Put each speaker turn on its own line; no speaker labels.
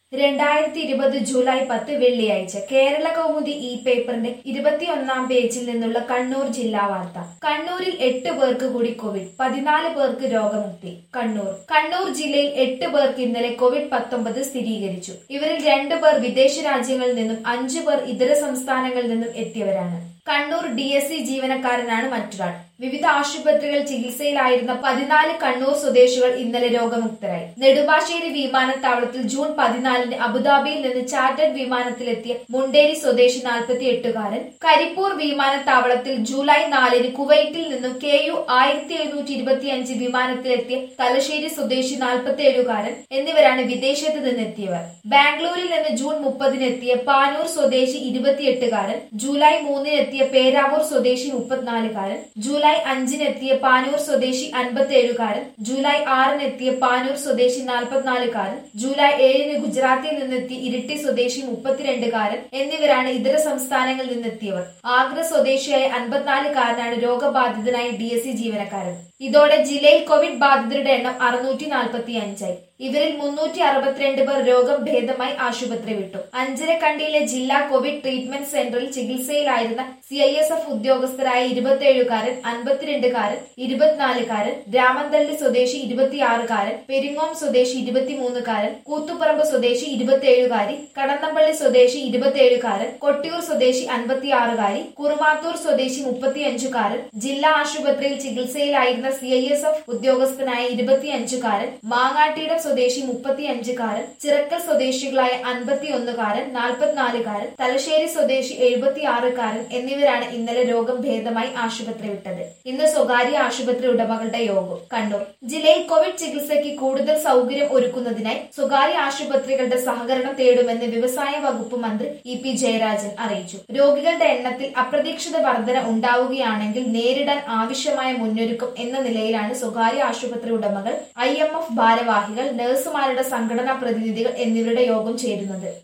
രണ്ടായിരത്തി ഇരുപത് ജൂലൈ പത്ത് വെള്ളിയാഴ്ച കേരള കൗമുദി ഈ പേപ്പറിന്റെ ഇരുപത്തിയൊന്നാം പേജിൽ നിന്നുള്ള കണ്ണൂർ ജില്ലാ വാർത്ത കണ്ണൂരിൽ എട്ട് പേർക്ക് കൂടി കോവിഡ് പതിനാല് പേർക്ക് രോഗമുക്തി കണ്ണൂർ കണ്ണൂർ ജില്ലയിൽ എട്ട് പേർക്ക് ഇന്നലെ കോവിഡ് പത്തൊമ്പത് സ്ഥിരീകരിച്ചു ഇവരിൽ രണ്ടു പേർ വിദേശ രാജ്യങ്ങളിൽ നിന്നും അഞ്ചു പേർ ഇതര സംസ്ഥാനങ്ങളിൽ നിന്നും എത്തിയവരാണ് കണ്ണൂർ ഡി എസ് സി ജീവനക്കാരനാണ് മറ്റൊരാൾ വിവിധ ആശുപത്രികൾ ചികിത്സയിലായിരുന്ന പതിനാല് കണ്ണൂർ സ്വദേശികൾ ഇന്നലെ രോഗമുക്തരായി നെടുമ്പാശ്ശേരി വിമാനത്താവളത്തിൽ ജൂൺ പതിനാലിന് അബുദാബിയിൽ നിന്ന് ചാർട്ടേഡ് വിമാനത്തിലെത്തിയ മുണ്ടേരി സ്വദേശി നാൽപ്പത്തി എട്ടുകാരൻ കരിപ്പൂർ വിമാനത്താവളത്തിൽ ജൂലൈ നാലിന് കുവൈറ്റിൽ നിന്നും കെ യു ആയിരത്തി എഴുന്നൂറ്റി ഇരുപത്തിയഞ്ച് വിമാനത്തിലെത്തിയ തലശ്ശേരി സ്വദേശി നാൽപ്പത്തി ഏഴുകാരൻ എന്നിവരാണ് വിദേശത്ത് നിന്നെത്തിയവർ ബാംഗ്ലൂരിൽ നിന്ന് ജൂൺ മുപ്പതിനെത്തിയ പാനൂർ സ്വദേശി ഇരുപത്തിയെട്ടുകാരൻ ജൂലൈ മൂന്നിനെത്തിയ പേരാവൂർ സ്വദേശി മുപ്പത്തിനാലുകാരൻ ജൂലൈ അഞ്ചിനെത്തിയ പാനൂർ സ്വദേശി അൻപത്തിയേഴുകാരൻ ജൂലൈ ആറിനെത്തിയ പാനൂർ സ്വദേശി നാൽപ്പത്തിനാലുകാരൻ ജൂലൈ ഏഴിന് ഗുജറാത്തിൽ നിന്നെത്തിയ ഇരിട്ടി സ്വദേശി മുപ്പത്തിരണ്ടുകാരൻ എന്നിവരാണ് ഇതര സംസ്ഥാനങ്ങളിൽ നിന്നെത്തിയവർ ആഗ്ര സ്വദേശിയായ അൻപത്തിനാലുകാരനാണ് രോഗബാധിതനായ ഡി എസ് സി ജീവനക്കാരൻ ഇതോടെ ജില്ലയിൽ കോവിഡ് ബാധിതരുടെ എണ്ണം അറുന്നൂറ്റി നാൽപ്പത്തി അഞ്ചായി ഇവരിൽ മുന്നൂറ്റി അറുപത്തിരണ്ട് പേർ രോഗം ഭേദമായി ആശുപത്രി വിട്ടു അഞ്ചരക്കണ്ടിയിലെ ജില്ലാ കോവിഡ് ട്രീറ്റ്മെന്റ് സെന്ററിൽ ചികിത്സയിലായിരുന്ന സി ഐ എസ് എഫ് ഉദ്യോഗസ്ഥരായ ഇരുപത്തിയേഴുകാരൻ അൻപത്തിരണ്ടുകാരൻ ഇരുപത്തിനാലുകാരൻ രാമന്തള്ളി സ്വദേശി ഇരുപത്തിയാറുകാരൻ പെരിങ്ങോം സ്വദേശി ഇരുപത്തിമൂന്നുകാരൻ കൂത്തുപറമ്പ് സ്വദേശി ഇരുപത്തിയേഴുകാരി കടന്നപ്പള്ളി സ്വദേശി ഇരുപത്തിയേഴുകാരൻ കൊട്ടിയൂർ സ്വദേശി അൻപത്തിയാറുകാരി കുറുമാത്തൂർ സ്വദേശി മുപ്പത്തിയഞ്ചുകാരൻ ജില്ലാ ആശുപത്രിയിൽ ചികിത്സയിലായിരുന്ന സി ഐ എസ് എഫ് ഉദ്യോഗസ്ഥനായ ഇരുപത്തിയഞ്ചുകാരൻ മാങ്ങാട്ടിയിടം സ്വദേശി മുപ്പത്തിയഞ്ചുകാരൻ ചിറക്കൽ സ്വദേശികളായ അൻപത്തിയൊന്നുകാരൻ നാൽപ്പത്തിനാലുകാരൻ തലശ്ശേരി സ്വദേശി എഴുപത്തിയാറുകാരൻ എന്നിവരാണ് ഇന്നലെ രോഗം ഭേദമായി ആശുപത്രി വിട്ടത് ഇന്ന് സ്വകാര്യ ആശുപത്രി ഉടമകളുടെ യോഗം കണ്ണൂർ ജില്ലയിൽ കോവിഡ് ചികിത്സയ്ക്ക് കൂടുതൽ സൗകര്യം ഒരുക്കുന്നതിനായി സ്വകാര്യ ആശുപത്രികളുടെ സഹകരണം തേടുമെന്ന് വ്യവസായ വകുപ്പ് മന്ത്രി ഇ പി ജയരാജൻ അറിയിച്ചു രോഗികളുടെ എണ്ണത്തിൽ അപ്രതീക്ഷിത വർധന ഉണ്ടാവുകയാണെങ്കിൽ നേരിടാൻ ആവശ്യമായ മുന്നൊരുക്കം എന്ന നിലയിലാണ് സ്വകാര്യ ആശുപത്രി ഉടമകൾ ഐ എം എഫ് ഭാരവാഹികൾ നഴ്സുമാരുടെ സംഘടനാ പ്രതിനിധികൾ എന്നിവരുടെ യോഗം ചേരുന്നത്